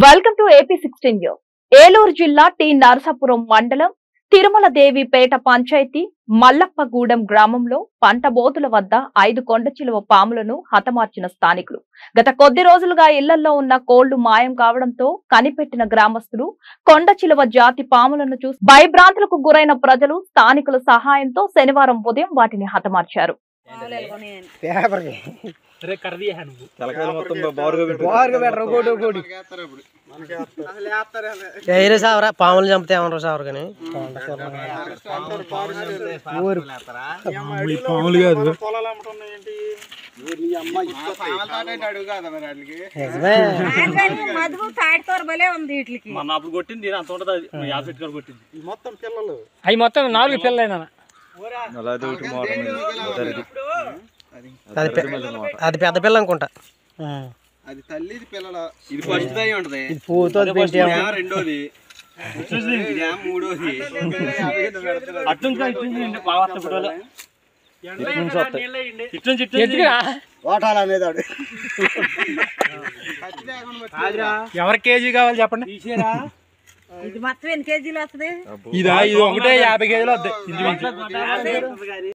Welcome to AP sixteen news Eluru జిల్లా T Narasapuram మండలం తిరుమల దేవిపేట పంచాయతీ మల్లప్పగూడెం గ్రామంలో పంట బోతుల వద్ద ఐదు కొండ చిలువ పాములను హతమార్చిన స్థానికులు గత కొద్ది రోజులుగా ఇళ్లలో ఉన్న కోళ్లు మాయం కావడంతో కనిపెట్టిన గ్రామస్తులు కొండ చిలువ జాతి పాములను చూసి భయభ్రాంతులకు గురైన ప్రజలు స్థానికుల సహాయంతో శనివారం ఉదయం వాటిని హతమార్చారు పేపర్ అరే కర్రీ నువ్వు తలకాయలు మొత్తం బారుగా పెట్టు బారుగా పెట్టరు ఒకటి ఒకటి ఎయిరే సావరా పాములు చంపితే ఏమన్నారు సావరు కానీ పాములు కాదు నిజమే మధు తాడితోర భలే ఉంది వీటికి మన అప్పుడు కొట్టింది అంత ఉండదు అది యాభై గారు కొట్టింది మొత్తం పిల్లలు అవి మొత్తం నాలుగు పిల్లలైనా అలా అది ఒకటి మోడల్ జరిగి అది పె- అది పెద్ద పిల్ల అనుకుంటా అది తల్లి ఇది పిల్లల ఇది ఫస్ట్ అయి ఉంటది ఇది పూతో పెంచి రెండోది మూడోది అటు నుంచి ఇటు నుంచి బాగా వస్తాయి ఫోటోలు. ఇటు నుంచి ఇటు నుంచి ఎవరి కేజీ కావాలి చెప్పండి ఇది మొత్తం ఎన్ని కేజీలు వస్తుంది ఇదా ఇది ఒకటే యాభై కేజీలు వద్దాయి